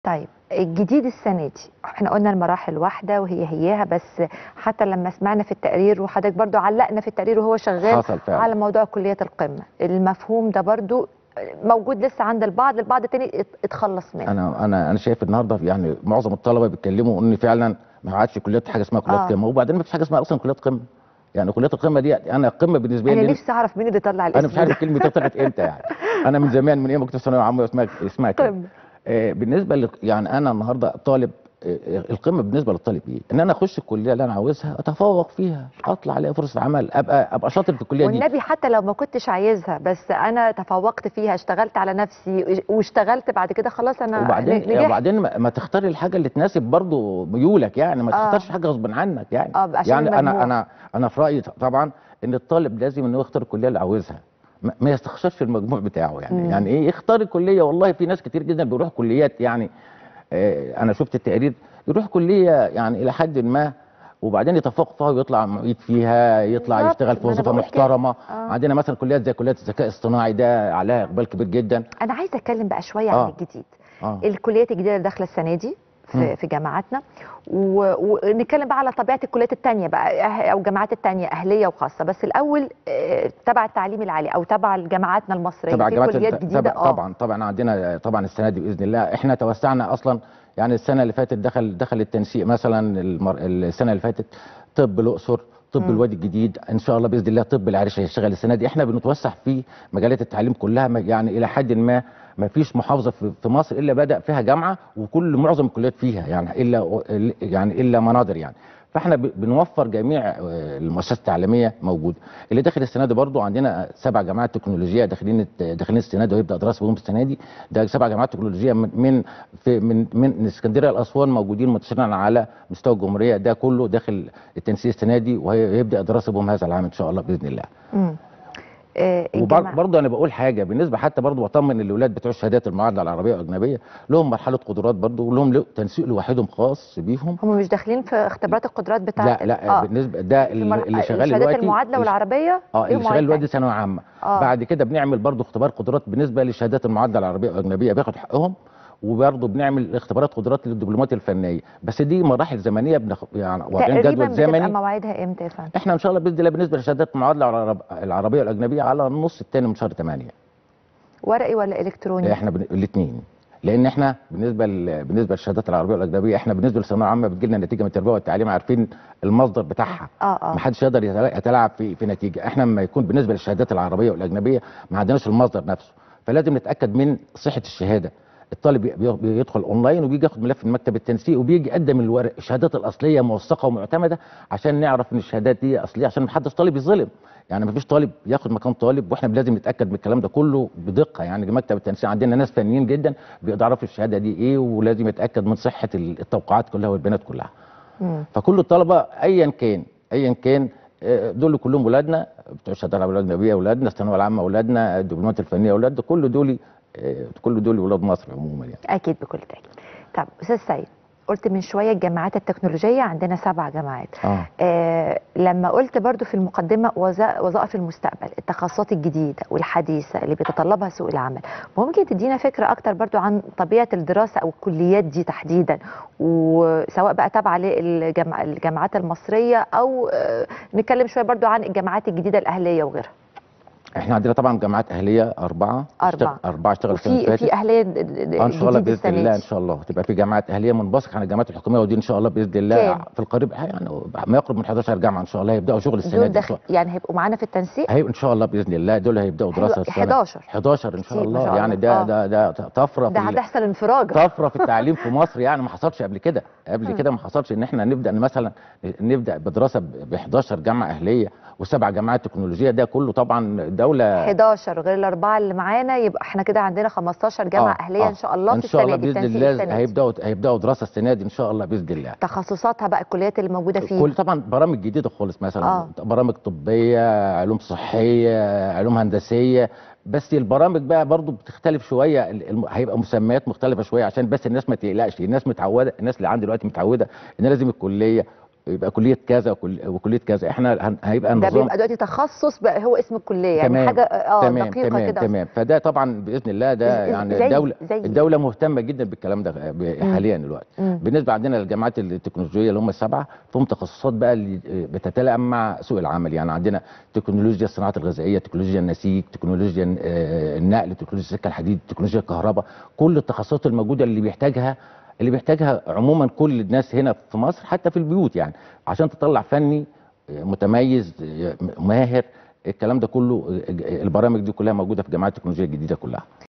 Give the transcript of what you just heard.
طيب الجديد السنة دي احنا قلنا المراحل واحدة وهي هياها بس حتى لما سمعنا في التقرير وحضرتك برضو علقنا في التقرير وهو شغال حصل فعلا. على موضوع كلية القمة المفهوم ده برضو موجود لسه عند البعض البعض تاني ات- اتخلص منه انا انا انا شايف النهارده يعني معظم الطلبه بيتكلموا ان فعلا ما عادش كليات حاجه اسمها كليات آه. قمه وبعدين ما فيش حاجه اسمها اصلا كليات قمه يعني كليات القمه دي انا قمه بالنسبه انا لي نفسي اعرف مين اللي طلع الاسم انا مش عارف ده. الكلمه دي طلعت امتى يعني انا من زمان من ايام ما كنت في ثانويه عامه اسمها اسمها كده قمة آه، بالنسبه ل... يعني انا النهارده طالب آه، آه، القمه بالنسبه للطالب ايه؟ ان انا اخش الكليه اللي انا عاوزها اتفوق فيها اطلع الاقي فرصه عمل ابقى ابقى شاطر في الكليه دي والنبي حتى لو ما كنتش عايزها بس انا تفوقت فيها اشتغلت على نفسي واشتغلت بعد كده خلاص انا وبعدين نجحت. وبعدين ما ما تختار الحاجه اللي تناسب برضو ميولك يعني ما آه. تختارش حاجه غصب عنك يعني اه عشان يعني المجموع. انا انا انا في رايي طبعا ان الطالب لازم ان هو يختار الكليه اللي عاوزها ما ما يستخسرش المجموع بتاعه يعني مم. يعني ايه يختار الكليه والله في ناس كتير جدا بيروح كليات يعني آه انا شفت التقرير يروح كليه يعني الى حد ما وبعدين يتفوق فيها ويطلع معيد فيها يطلع بالظبط، يشتغل في ما أنا وظيفه بقول كده. محترمه آه. عندنا مثلا كليات زي كليات الذكاء الاصطناعي ده عليها اقبال كبير جدا انا عايزه اتكلم بقى شويه آه. عن الجديد اه الكليات الجديده اللي داخله السنه دي في, مم. في جامعاتنا و- ونتكلم بقى على طبيعه الكليات التانية بقى أه- او الجامعات التانية اهليه وخاصه بس الاول آه، تبع التعليم العالي او تبع جامعاتنا المصريه تبع في جامعات كليات الت- جديده تبع اه طبعا طبعا عندنا طبعا السنه دي باذن الله احنا توسعنا اصلا يعني السنه اللي فاتت دخل دخل التنسيق مثلا المر... السنه اللي فاتت طب الاقصر طب مم. الوادي الجديد ان شاء الله باذن الله طب العريش هيشتغل السنه دي احنا بنتوسع في مجالات التعليم كلها م- يعني الى حد ما ما فيش محافظه في في مصر الا بدا فيها جامعه وكل معظم الكليات فيها يعني الا يعني الا مناظر يعني فاحنا ب- بنوفر جميع آه، المؤسسات التعليميه موجوده اللي داخل السنه دي برضو عندنا سبع جامعات تكنولوجيه داخلين الت- داخلين السنه دي ويبدا دراسه بهم السنه دي ده سبع جامعات تكنولوجيه من من في من من اسكندريه لاسوان موجودين منتشرين على مستوى الجمهوريه ده كله داخل التنسيق السنه دي وهيبدا دراسه بهم هذا العام ان شاء الله باذن الله مم. آه، الجامعة- وبرضه انا بقول حاجه بالنسبه حتى برضه بطمن الاولاد بتوع الشهادات المعادله العربيه والاجنبيه لهم مرحله قدرات برضه ولهم له- تنسيق لوحدهم خاص بيهم هم مش داخلين في اختبارات القدرات بتاعت لا لا آه. بالنسبه ده في اللي, مر- اللي شغال الشهادات دلوقتي المعادله والعربيه اه ليهم اللي شغال مواعيد دلوقتي تانية. ثانويه عامه آه. بعد كده بنعمل برضه اختبار قدرات بالنسبه للشهادات المعادله العربيه والاجنبيه بياخد حقهم وبرضه بنعمل اختبارات قدرات للدبلومات الفنيه بس دي مراحل زمنيه بنخ... يعني واضعين تقريبا جدول بتبقى زمني مواعيدها امتى يا فندم؟ احنا ان شاء الله باذن الله بالنسبه للشهادات المعادله العرب- العربيه والاجنبيه على النص الثاني من شهر 8 ورقي ولا الكتروني؟ احنا بن... الاثنين لان احنا بالنسبه ل... بالنسبه للشهادات العربيه والاجنبيه احنا بالنسبه للثانويه العامه بتجي لنا نتيجه من التربيه والتعليم عارفين المصدر بتاعها اه اه ما حدش يقدر يتلا- يتلاعب في في نتيجه احنا لما يكون بالنسبه للشهادات العربيه والاجنبيه ما عندناش المصدر نفسه فلازم نتاكد من صحه الشهاده الطالب بي- بي- بيدخل اونلاين وبيجي ياخد ملف من مكتب التنسيق وبيجي يقدم الورق الشهادات الاصليه موثقه ومعتمده عشان نعرف ان الشهادات دي اصليه عشان ما حدش طالب يظلم يعني ما فيش طالب ياخد مكان طالب واحنا لازم نتاكد من الكلام ده كله بدقه يعني مكتب التنسيق عندنا ناس فنيين جدا بيقدروا يعرفوا الشهاده دي ايه ولازم يتاكد من صحه التوقعات كلها والبيانات كلها مم. فكل الطلبه ايا كان ايا كان آه، دول كلهم ولادنا بتوع الشهاده العربيه الاجنبيه اولادنا الثانويه العامه اولادنا الدبلومات الفنيه اولادنا كل دول آه، كل دول ولاد مصر عموما يعني اكيد بكل تاكيد طب استاذ سعيد قلت من شويه الجامعات التكنولوجيه عندنا سبع جامعات اه آه لما قلت برضو في المقدمه وظا- وظائف المستقبل التخصصات الجديده والحديثه اللي بيتطلبها سوق العمل ممكن تدينا فكره اكتر برضو عن طبيعه الدراسه او الكليات دي تحديدا وسواء بقى تابعه للجامع- الجامعات المصريه او آه نتكلم شويه برضو عن الجامعات الجديده الاهليه وغيرها احنا عندنا طبعا جامعات اهليه اربعه أربعة. اشتغل- اربعه اشتغلوا السنه اللي وفي فاتت في اهليه آه، ان شاء الله جديد باذن السنة الله دي. ان شاء الله تبقى في جامعات اهليه منبثقه عن الجامعات الحكوميه ودي ان شاء الله باذن الله كام؟ في القريب يعني ما يقرب من 11 جامعه ان شاء الله هيبداوا شغل السنه دول دي إن دخل شاء- يعني هيبقوا معانا في التنسيق هي ان شاء الله باذن الله دول هيبداوا حلو، دراسه السنه 11 11 ان شاء كتير ما الله شاء يعني الله. ده آه. ده ده طفره ده في ال- هتحصل انفراجه طفره في التعليم في مصر يعني ما حصلش قبل كده قبل مم. كده ما حصلش ان احنا نبدا مثلا نبدا بدراسه ب 11 جامعه اهليه وسبع جامعات تكنولوجيه ده كله طبعا دوله 11 غير الاربعه اللي معانا يبقى احنا كده عندنا 15 جامعه آه، اهليه آه. ان شاء الله ان في شاء السنه الله دي باذن التنسيق الله السنه دي هيبداوا هيبداوا دراسه السنه دي ان شاء الله باذن الله تخصصاتها بقى الكليات اللي موجوده فيه كل طبعا برامج جديده خالص مثلا آه. برامج طبيه علوم صحيه علوم هندسيه بس البرامج بقى برضو بتختلف شويه ال- الم- هيبقى مسميات مختلفه شويه عشان بس الناس ما تقلقش الناس متعوده الناس اللي عندي دلوقتي متعوده ان لازم الكليه يبقى كليه كذا وكل- وكليه كذا احنا هن- هيبقى ده النظام بيبقى دلوقتي تخصص بقى هو اسم الكليه يعني تمام حاجه اه تمام دقيقه تمام كده تمام فده طبعا باذن الله ده زي- يعني زي- الدوله زي- الدوله مهتمه جدا بالكلام ده ب- مم. حاليا دلوقتي مم. بالنسبه عندنا للجامعات التكنولوجيه اللي هم السبعه فيهم تخصصات بقى اللي بتتلائم مع سوق العمل يعني عندنا تكنولوجيا الصناعه الغذائيه تكنولوجيا النسيج تكنولوجيا آه، النقل تكنولوجيا السكه الحديد تكنولوجيا الكهرباء كل التخصصات الموجوده اللي بيحتاجها اللي بيحتاجها عموما كل الناس هنا في مصر حتى في البيوت يعني عشان تطلع فني آه، متميز آه، ماهر الكلام ده كله آه، البرامج دي كلها موجوده في جامعات التكنولوجيا الجديده كلها